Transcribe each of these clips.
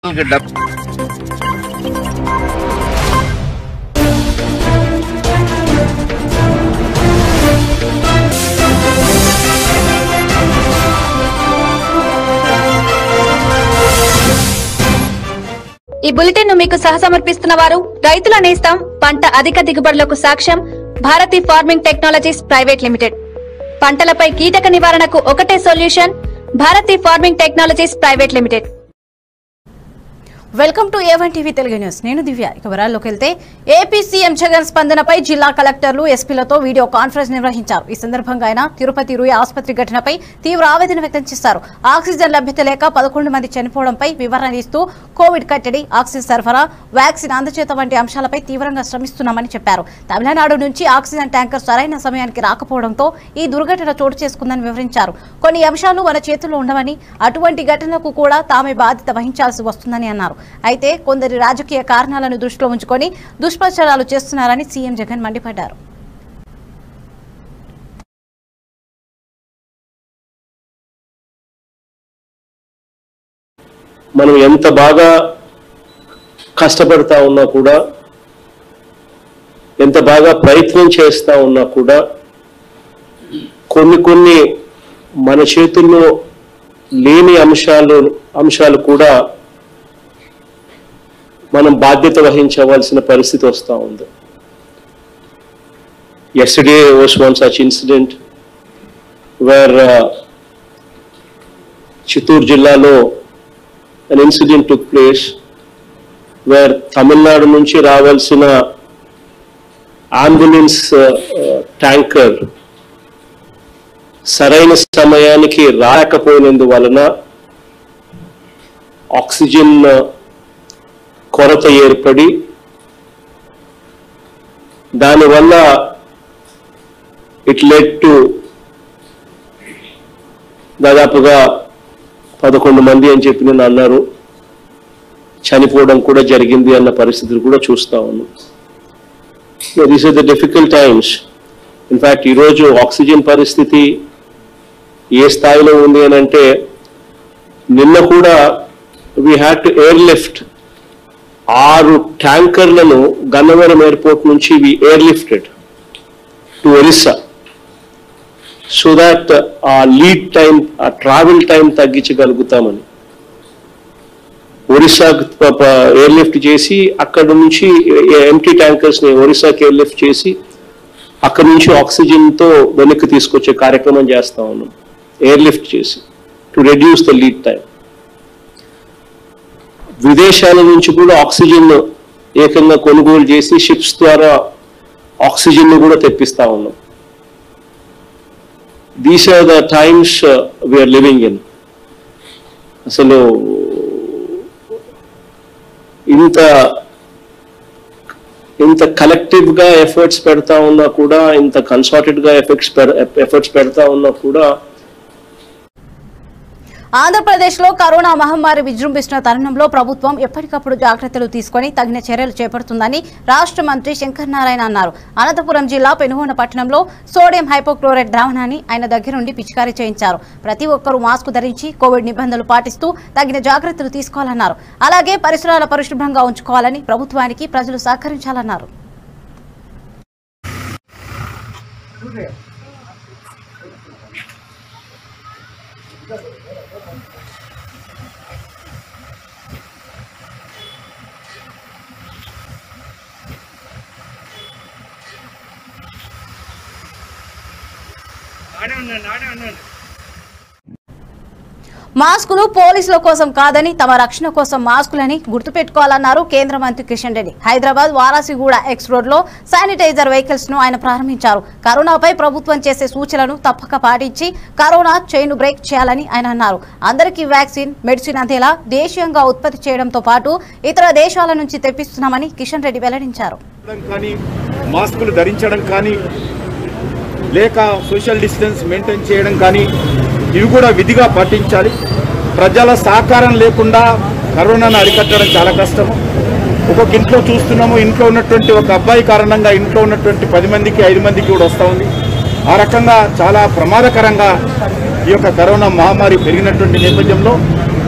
ఇక డబ్ ఈ బులెటిన్ ను మీకు సహసమర్పిస్తున్న వారు రైతుల నేస్తం పంట అధిక దిగుబడులకు సాక్ష్యం Bharati farming technologies private limited పంటలపై కీటక నివారణకు ఒకటే solution Bharati farming technologies private limited welcome to A one TV Telugu news నేను దివ్య ఇక వివరాల్లోకి వెళ్తే ఏపీ సీఎం జగన్ స్పందనపై జిల్లా కలెక్టర్లు ఎస్పీలతో వీడియో కాన్ఫరెన్స్ నిర్వహించారు ఈ సందర్భంగా ఆయన తిరుపతి రూయ ఆసుపత్రి ఘటనపై తీవ్ర ఆవేదన వ్యక్తం చేశారు ఆక్సిజన్ లభ్యత లేక పదకొండు మంది చనిపోవడంపై వివరణ ఇస్తూ కోవిడ్ కట్టడి ఆక్సిజన్ సరఫరా వ్యాక్సిన్ అందచేత వంటి అంశాలపై తీవ్రంగా శ్రమిస్తున్నామని చెప్పారు తమిళనాడు నుంచి ఆక్సిజన్ ట్యాంకర్ సరైన సమయానికి రాకపోవడంతో ఈ దుర్ఘటన చోటు చేసుకుందని వివరించారు కొన్ని అంశాలు మన చేతుల్లో ఉండవని అటువంటి ఘటనకు కూడా తామే బాధ్యత వహించాల్సి వస్తుందని అన్నారు అయితే కొందరి రాజకీయ కారణాలను దృష్టిలో ఉంచుకొని దుష్ప్రచారాలు చేస్తున్నారని సీఎం జగన్ మండిపడ్డారు మనం ఎంత బాగా కష్టపడతా ఉన్నా కూడా ఎంత బాగా ప్రయత్నం చేస్తా ఉన్నా కూడా కొన్ని కొన్ని మన చేతుల్లో లేని అంశాలు అంశాలు కూడా మనం బాధ్యత వహించవలసిన పరిస్థితి వస్తూ ఉంది yesterday was one such incident where Chittoor జిల్లాలో an incident took place where Tamil Nadu నుంచి రావాల్సిన అంబులెన్స్ ట్యాంకర్ సరైన సమయానికి రాకపోయినందువలన ఆక్సిజన్ కొరత ఏర్పడి దానివల్ల ఇట్ లెడ్ టు దాదాపుగా పదకొండు మంది అని చెప్పి నేను అన్నారు చనిపోవడం కూడా జరిగింది అన్న పరిస్థితులు కూడా చూస్తా ఉన్నాం these are the difficult times in fact ఈరోజు ఆక్సిజన్ పరిస్థితి ఏ స్థాయిలో ఉంది అని అంటే నిన్న కూడా we had to air lift ఆరు ట్యాంకర్లను గన్నవరం ఎయిర్పోర్ట్ నుంచి we air lifted to Orissa so that ఆ లీడ్ టైం ఆ ట్రావెల్ టైం తగ్గించగలుగుతామని ఒరిస్సా ఎయిర్ లిఫ్ట్ చేసి అక్కడ నుంచి ఎంటీ ట్యాంకర్స్ ని ఒరిస్సాకి ఎయిర్ లిఫ్ట్ చేసి అక్కడ నుంచి ఆక్సిజన్ తో వెనక్కి తీసుకొచ్చే కార్యక్రమం చేస్తా ఉన్నాం ఎయిర్ లిఫ్ట్ చేసి to reduce the lead time విదేశాల నుంచి కూడా ఆక్సిజన్ ఏకంగా కొనుగోలు చేసి షిప్స్ ద్వారా ఆక్సిజన్ ను కూడా తెప్పిస్తా ఉన్నాం these are the times we are living in అసలు ఇంత ఇంత కలెక్టివ్ గా ఎఫర్ట్స్ పెడతా ఉన్నా కూడా ఇంత కన్సార్టెడ్ గా ఎఫెక్ట్స్ ఎఫర్ట్స్ పెడతా ఉన్నా కూడా ఆంధ్రప్రదేశ్ లో కరోనా మహమ్మారి విజృంభిస్తున్న తరుణంలో ప్రభుత్వం ఎప్పటికప్పుడు జాగ్రత్తలు తీసుకొని తగిన చర్యలు చేపడుతుందని రాష్ట్ర మంత్రి శంకర్ నారాయణ అన్నారు అనంతపురం జిల్లా పెనుగొండ పట్టణంలో సోడియం హైపోక్లోరైడ్ ద్రావణాన్ని ఆయన దగ్గరుండి పిచికారీ చేయించారు ప్రతి ఒక్కరూ మాస్క్ ధరించి కోవిడ్ నిబంధనలు పాటిస్తూ తగిన జాగ్రత్తలు తీసుకోవాలన్నారు అలాగే పరిసరాల పరిశుభ్రంగా ఉంచుకోవాలని ప్రభుత్వానికి ప్రజలు సహకరించాలన్నారు మాస్కులు పోలీసుల కోసం కాదని తమ రక్షణ కోసం మాస్కులని గుర్తుపెట్టుకోవాలన్నారు కేంద్ర మంత్రి కిషన్ రెడ్డి హైదరాబాద్ వారాసిగూడ ఎక్స్ రోడ్ లో శానిటైజర్ వెహికల్స్ ను ఆయన ప్రారంభించారు కరోనాపై ప్రభుత్వం చేసే సూచనలను తప్పక పాటించి కరోనా చైన్ బ్రేక్ చేయాలని ఆయన అన్నారు అందరికీ వ్యాక్సిన్ మెడిసిన్ అందేలా దేశీయంగా ఉత్పత్తి చేయడంతో పాటు ఇతర దేశాల నుంచి తెప్పిస్తున్నామని కిషన్ రెడ్డి వెల్లడించారు చేయడం కానీ మాస్కులు ధరించడం కానీ లేక సోషల్ డిస్టెన్స్ మెయింటైన్ చేయడం కానీ ఇవి కూడా విధిగా పాటించాలి ప్రజల సహకారం లేకుండా కరోనాను అరికట్టడం చాలా కష్టం ఒక్కొక్క ఇంట్లో చూస్తున్నాము ఇంట్లో ఉన్నటువంటి ఒక అబ్బాయి కారణంగా ఇంట్లో ఉన్నటువంటి పది మందికి ఐదు మందికి కూడా వస్తూ ఉంది ఆ రకంగా చాలా ప్రమాదకరంగా ఈ యొక్క కరోనా మహమ్మారి పెరిగినటువంటి నేపథ్యంలో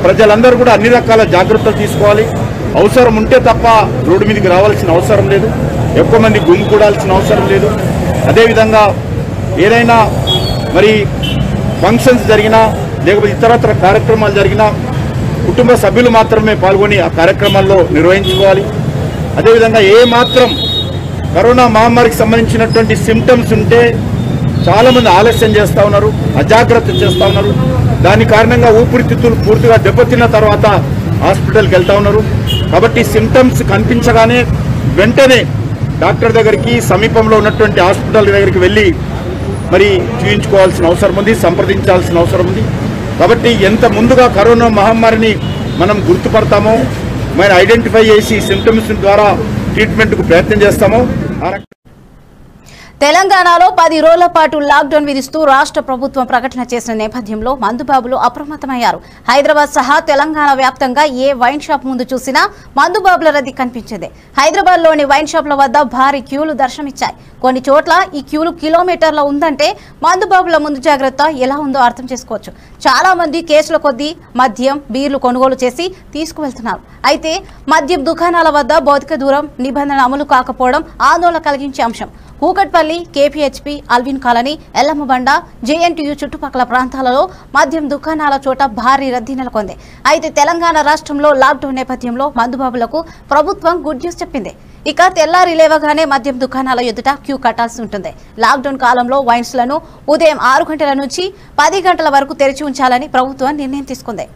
ప్రజలందరూ కూడా అన్ని రకాల జాగ్రత్తలు తీసుకోవాలి అవసరం ఉంటే తప్ప రోడ్డు మీదకి రావాల్సిన అవసరం లేదు ఎక్కువ మంది గుమికూడాల్సిన అవసరం లేదు అదేవిధంగా ఏదైనా మరి ఫంక్షన్స్ జరిగినా లేకపోతే ఇతరత్ర కార్యక్రమాలు జరిగినా కుటుంబ సభ్యులు మాత్రమే పాల్గొని ఆ కార్యక్రమాల్లో నిర్వహించుకోవాలి అదేవిధంగా ఏ మాత్రం కరోనా మహమ్మారికి సంబంధించినటువంటి సిమ్టమ్స్ ఉంటే చాలా మంది ఆలస్యం చేస్తూ ఉన్నారు అజాగ్రత్త చేస్తూ ఉన్నారు దాని కారణంగా ఊపిరితిత్తులు పూర్తిగా దెబ్బతిన్న తర్వాత హాస్పిటల్కి వెళ్తా ఉన్నారు కాబట్టి సిమ్టమ్స్ కనిపించగానే వెంటనే డాక్టర్ దగ్గరికి సమీపంలో ఉన్నటువంటి హాస్పిటల్ దగ్గరికి వెళ్ళి మరి చూయించుకోవాల్సిన అవసరం ఉంది సంప్రదించాల్సిన అవసరం ఉంది కాబట్టి ఎంత ముందుగా కరోనా మహమ్మారిని మనం గుర్తుపడతామో మరి ఐడెంటిఫై చేసి సిమ్టమ్స్ ద్వారా ట్రీట్మెంట్కు ప్రయత్నం చేస్తామో ఆ రక- తెలంగాణలో పది రోజుల పాటు లాక్డౌన్ విధిస్తూ రాష్ట్ర ప్రభుత్వం ప్రకటన చేసిన నేపథ్యంలో మందుబాబులు అప్రమత్తమయ్యారు హైదరాబాద్ సహా తెలంగాణ వ్యాప్తంగా ఏ వైన్ షాప్ ముందు చూసినా మందుబాబుల రద్దీ కనిపించింది హైదరాబాద్ లోని వైన్ షాపుల వద్ద భారీ క్యూలు దర్శనమిచ్చాయి కొన్ని చోట్ల ఈ క్యూలు కిలోమీటర్ల ఉందంటే మందుబాబుల ముందు జాగ్రత్త ఎలా ఉందో అర్థం చేసుకోవచ్చు చాలా మంది కేసుల కొద్దీ మద్యం బీర్లు కొనుగోలు చేసి తీసుకువెళ్తున్నారు అయితే మద్యం దుకాణాల వద్ద భౌతిక దూరం నిబంధన అమలు కాకపోవడం ఆందోళన కలిగించే అంశం Kukatpally KPHB Allwyn colony Ellammabanda JNTU చుట్టుపక్కల ప్రాంతాలలో మద్యం దుకాణాల చోట భారీ రద్దీ నెలకొంది అయితే తెలంగాణ రాష్ట్రంలో లాక్డౌన్ నేపథ్యంలో మందుబాబులకు ప్రభుత్వం గుడ్ న్యూస్ చెప్పింది ఇక తెల్లారి లేవగానే మద్యం దుకాణాల ఎదుట క్యూ కట్టాల్సి ఉంటుంది లాక్డౌన్ కాలంలో వైన్స్లను ఉదయం ఆరు గంటల నుంచి పది గంటల వరకు తెరిచి ఉంచాలని ప్రభుత్వం నిర్ణయం తీసుకుంది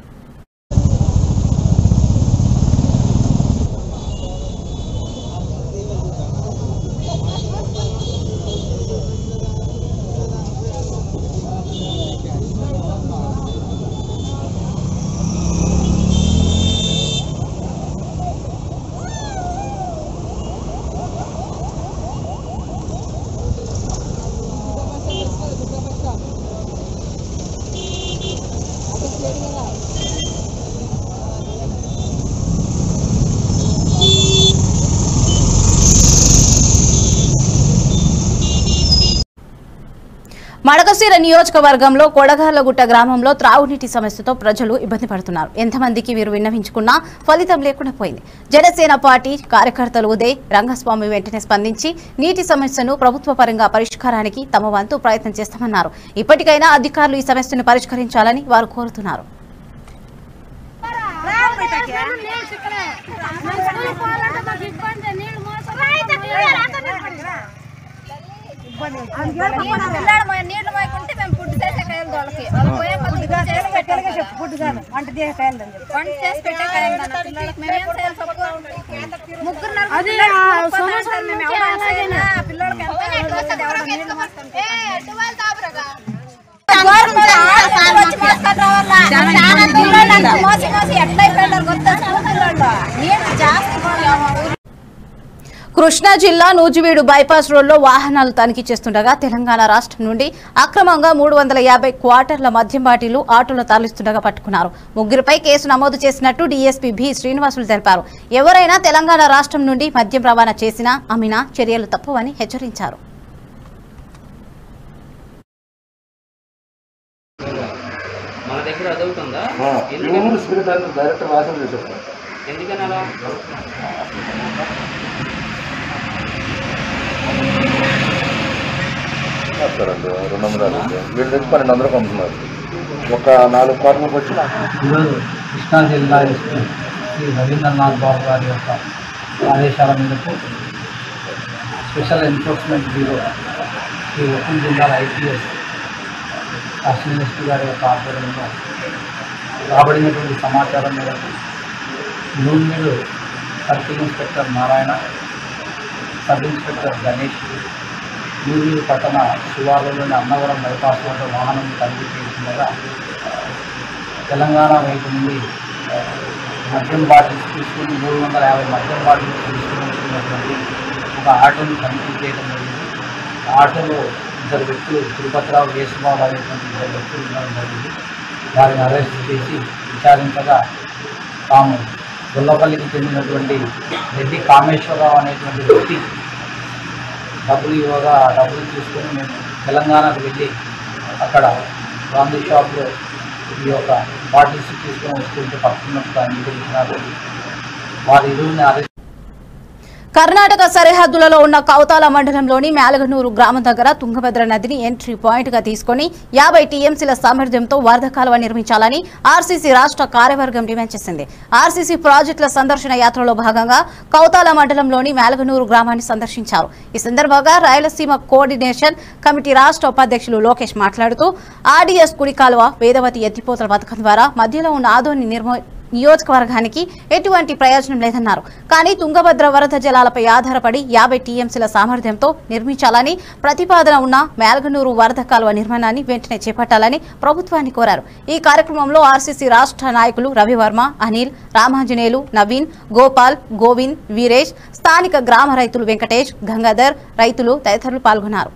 మడకశీర నియోజకవర్గంలో కొడగార్లగుట్ట గ్రామంలో త్రాగునీటి సమస్యతో ప్రజలు ఇబ్బంది పడుతున్నారు ఎంతమందికి వీరు విన్నవించుకున్నా ఫలితం లేకుండా పోయింది జనసేన పార్టీ కార్యకర్తలు ఉదయ్ రంగస్వామి వెంటనే స్పందించి నీటి సమస్యను ప్రభుత్వ పరంగా పరిష్కారానికి తమ వంతు ప్రయత్నం చేస్తామన్నారు ఇప్పటికైనా అధికారులు ఈ సమస్యను పరిష్కరించాలని వారు కోరుతున్నారు నీళ్లు మోయకుంటే మేము ఫుడ్ చేసే కాయలు దొడకి వాళ్ళు పోయే కొద్ది ఫుడ్ చేసి పెట్టాలి కదా. ఫుడ్ కాదు వంట చేసే కాయలు అని చెప్పి. వంట చేసి పెట్టే కాయలు దాన్ని పిల్లలకి మేమేం చేయాలి చెప్పు? ముగ్గురు నలుగురు అది పిల్లలు ఆ కొనుక్కొని సంవత్సరం అంటారు, మేము నుంచి ఎవరు అలాగేనా? చేసినా పిల్లలకి ఎంత అవుతుంది, ఎవరు నీళ్లు మోస్తుంటే. చాలా పిల్లలు అంత మోసి మోసి ఎట్లా అయిపోయారు కొత్త స్కూల్ పిల్లలు నీళ్లు జాస్తి పోయాము. కృష్ణా జిల్లా నూజివీడు బైపాస్ రోడ్లో వాహనాలు తనిఖీ చేస్తుండగా తెలంగాణ రాష్ట్రం నుండి అక్రమంగా మూడు వందల యాభై క్వార్టర్ల మద్యం బాటిలు ఆటోలో తరలిస్తుండగా పట్టుకున్నారు ముగ్గురిపై కేసు నమోదు చేసినట్టు డీఎస్పీ బి శ్రీనివాసులు తెలిపారు ఎవరైనా తెలంగాణ రాష్ట్రం నుండి మద్యం రవాణా చేసినా అమ్మినా చర్యలు తప్పవని హెచ్చరించారు మన దగ్గర అదవుతుందా ప్యూర్ స్పిరిట్ అని డైరెక్ట్ వాసన చేసేస్తాం ఎందుకని అలా చేస్తారండి రెండు వందల యాభై వీళ్ళు తెచ్చి పన్నెండు వందలకు అమ్ముతున్నారు ఒక నాలుగు కోట్లకు వచ్చి నాకు ఈరోజు కృష్ణా జిల్లా ఎస్పీ శ్రీ రవీంద్రనాథ్ బాబు గారి యొక్క ఆదేశాల మేరకు special enforcement bureau Shri Uttam జిల్లాల ఐపీఎస్ అశ్విన్ ఎస్పీ గారి యొక్క ఆధ్వర్యంలో రాబడినటువంటి సమాచారం మేరకు నూనెలు circle inspector Narayana sub inspector Ganesh నూనెలు పట్టణ శివార్లలోని అన్నవరం బైపాస్ వద్ద వాహనం తనిఖీ చేస్తుండగా తెలంగాణ వైపు నుండి మద్యం బాటిల్స్ తీసుకుని మూడు వందల యాభై మద్యం బాటిల్స్ తీసుకుని వస్తున్నటువంటి ఒక ఆటోని తనిఖీ చేయడం జరిగింది ఆ ఆటోలో ఇద్దరు వ్యక్తులు తిరుపతిరావు యేసుబాబు అనేటువంటి ఇద్దరు వ్యక్తులు ఉండడం జరిగింది వారిని అరెస్ట్ చేసి విచారించగా తాము గొల్లపల్లికి చెందినటువంటి రెడ్డి కామేశ్వరరావు అనేటువంటి వ్యక్తి డబ్బులు ఇవ్వగా ఆ డబ్బులు తీసుకొని మేము తెలంగాణకు వెళ్ళి అక్కడ గాంధీ షాప్లో ఈ యొక్క బాటిల్స్ తీసుకొని వస్తుంటే పట్టుకున్నప్పుడు అన్ని తెలిసినారు వారి ఇరువుని అరెస్ట్ కర్ణాటక సరిహద్దులలో ఉన్న కౌతాల మండలంలోని మేలగనూరు గ్రామం దగ్గర తుంగభద్ర నదిని ఎంట్రీ పాయింట్ గా తీసుకుని యాభై టీఎంసీల సామర్థ్యంతో వరద కాలువ నిర్మించాలని ఆర్సీసీ రాష్ట్ర కార్యవర్గం డిమాండ్ చేసింది ఆర్సీసీ ప్రాజెక్టుల సందర్శన యాత్రలో భాగంగా కౌతాల మండలంలోని మేలగనూరు గ్రామాన్ని సందర్శించారు ఈ సందర్భంగా రాయలసీమ కోఆర్డినేషన్ కమిటీ రాష్ట్ర ఉపాధ్యక్షులు లోకేష్ మాట్లాడుతూ ఆర్డీఎస్ కుడి కాలువ వేదవతి ఎత్తిపోతల పథకం ద్వారా మధ్యలో ఉన్న ఆదోని నిర్మ నియోజకవర్గానికి ఎటువంటి ప్రయోజనం లేదన్నారు కానీ తుంగభద్ర వరద జలాలపై ఆధారపడి యాభై టీఎంసీల సామర్థ్యంతో నిర్మించాలని ప్రతిపాదన ఉన్న మేల్గనూరు వరద కాలువ నిర్మాణాన్ని వెంటనే చేపట్టాలని ప్రభుత్వాన్ని కోరారు ఈ కార్యక్రమంలో ఆర్సీసీ రాష్ట్ర నాయకులు రవివర్మ అనిల్ రామాంజనేయులు నవీన్ గోపాల్ గోవింద్ వీరేష్ స్థానిక గ్రామ రైతులు వెంకటేష్ గంగాధర్ రైతులు తదితరులు పాల్గొన్నారు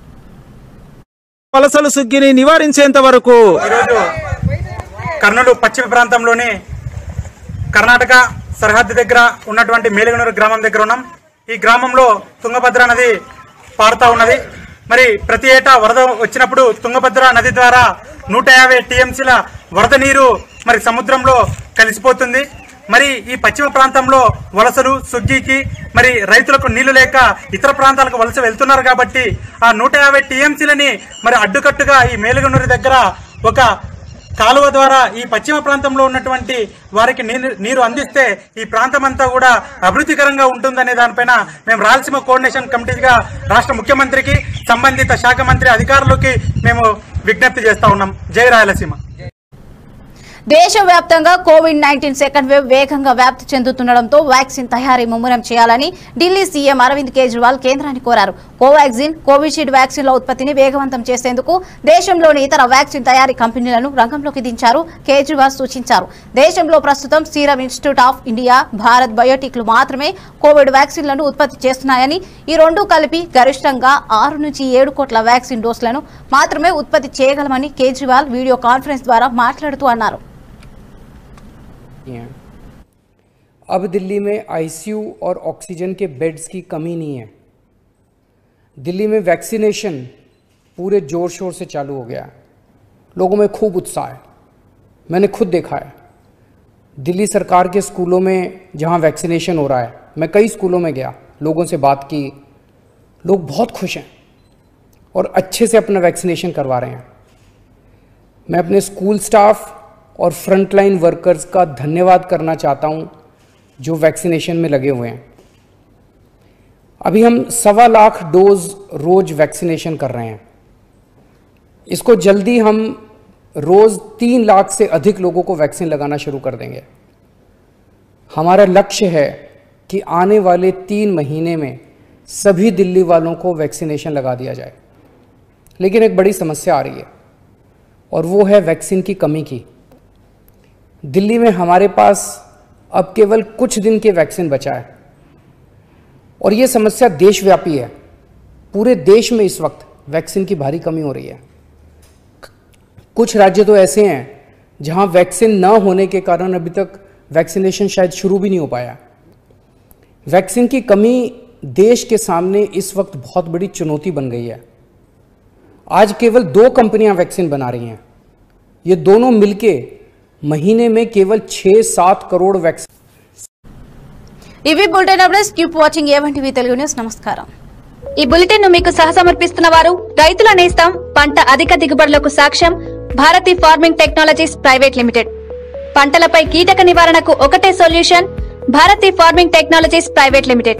వలసలు సుగ్గిని నివారించేంత వరకు ఈరోజు కర్నూలు పశ్చిమ ప్రాంతంలోని కర్ణాటక సరిహద్దు దగ్గర ఉన్నటువంటి మేలుగనూరు గ్రామం దగ్గర ఉన్నాం ఈ గ్రామంలో తుంగభద్ర నది పారుతా ఉన్నది మరి ప్రతి ఏటా వరద వచ్చినప్పుడు తుంగభద్ర నది ద్వారా నూట యాభై టీఎంసీల వరద నీరు మరి సముద్రంలో కలిసిపోతుంది మరి ఈ పశ్చిమ ప్రాంతంలో వలసలు సుగ్గికి మరి రైతులకు నీళ్లు లేక ఇతర ప్రాంతాలకు వలస వెళ్తున్నారు కాబట్టి ఆ నూట యాభై టీఎంసీలని మరి అడ్డుకట్టుగా ఈ మేలుగనూరు దగ్గర ఒక కాలువ ద్వారా ఈ పశ్చిమ ప్రాంతంలో ఉన్నటువంటి వారికి నీరు నీరు అందిస్తే ఈ ప్రాంతం అంతా కూడా అభివృద్ధికరంగా ఉంటుందనే దానిపైన మేము రాయలసీమ కోఆర్డినేషన్ కమిటీగా రాష్ట్ర ముఖ్యమంత్రికి సంబంధిత శాఖ మంత్రి అధికారులకి మేము విజ్ఞప్తి చేస్తా ఉన్నాం జై రాయలసీమ దేశవ్యాప్తంగా కోవిడ్ నైన్టీన్ సెకండ్ వేవ్ వేగంగా వ్యాప్తి చెందుతుండటంతో వ్యాక్సిన్ తయారీ ముమ్మరం చేయాలని ఢిల్లీ సీఎం అరవింద్ కేజ్రీవాల్ కేంద్రాన్ని కోరారు కోవాక్సిన్ కోవిషీల్డ్ వ్యాక్సిన్ల ఉత్పత్తిని వేగవంతం చేసేందుకు దేశంలోని ఇతర వ్యాక్సిన్ తయారీ కంపెనీలను రంగంలోకి దించారు కేజ్రీవాల్ సూచించారు దేశంలో ప్రస్తుతం serum institute of India Bharat బయోటిక్లు మాత్రమే కోవిడ్ వ్యాక్సిన్లను ఉత్పత్తి చేస్తున్నాయని ఈ రెండు కలిపి గరిష్టంగా ఆరు నుంచి ఏడు కోట్ల వ్యాక్సిన్ డోసులను మాత్రమే ఉత్పత్తి చేయగలమని కేజ్రీవాల్ వీడియో కాన్ఫరెన్స్ ద్వారా మాట్లాడుతూ అన్నారు हैं अब दिल्ली में आईसीयू और ऑक्सीजन के बेड्स की कमी नहीं है दिल्ली में वैक्सीनेशन पूरे ज़ोर शोर से चालू हो गया है लोगों में खूब उत्साह है मैंने खुद देखा है दिल्ली सरकार के स्कूलों में जहाँ वैक्सीनेशन हो रहा है मैं कई स्कूलों में गया लोगों से बात की लोग बहुत खुश हैं और अच्छे से अपना वैक्सीनेशन करवा रहे हैं मैं अपने स्कूल स्टाफ और फ्रंटलाइन वर्कर्स का धन्यवाद करना चाहता हूं जो वैक्सीनेशन में लगे हुए हैं अभी हम सवा लाख डोज रोज वैक्सीनेशन कर रहे हैं इसको जल्दी हम रोज तीन लाख से अधिक लोगों को वैक्सीन लगाना शुरू कर देंगे हमारा लक्ष्य है कि आने वाले तीन महीने में सभी दिल्ली वालों को वैक्सीनेशन लगा दिया जाए लेकिन एक बड़ी समस्या आ रही है और वो है वैक्सीन की कमी की दिल्ली में हमारे पास अब केवल कुछ दिन के वैक्सीन बचा है और ये समस्या देशव्यापी है पूरे देश में इस वक्त वैक्सीन की भारी कमी हो रही है कुछ राज्य तो ऐसे हैं जहां वैक्सीन न होने के कारण अभी तक वैक्सीनेशन शायद शुरू भी नहीं हो पाया वैक्सीन की कमी देश के सामने इस वक्त बहुत बड़ी चुनौती बन गई है आज केवल दो कंपनियां वैक्सीन बना रही हैं ये दोनों मिलके महीने में केवल छह सात करोड़ वैक्सीन ఇవి bulletin updates keep watching A one TV Telugu news నమస్కారం ఈ బులెటిన్ ను మీకు సహసమర్పిస్తున్న వారు రైతుల నేస్తం పంట అధిక దిగుబడులకు సాక్ష్యం Bharati farming technologies private limited పంటలపై కీటక నివారణకు ఒకటే solution Bharati farming technologies private limited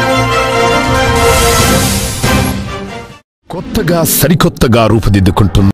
కొత్తగా సరికొత్తగా రూపుదిద్దుకుంటున్న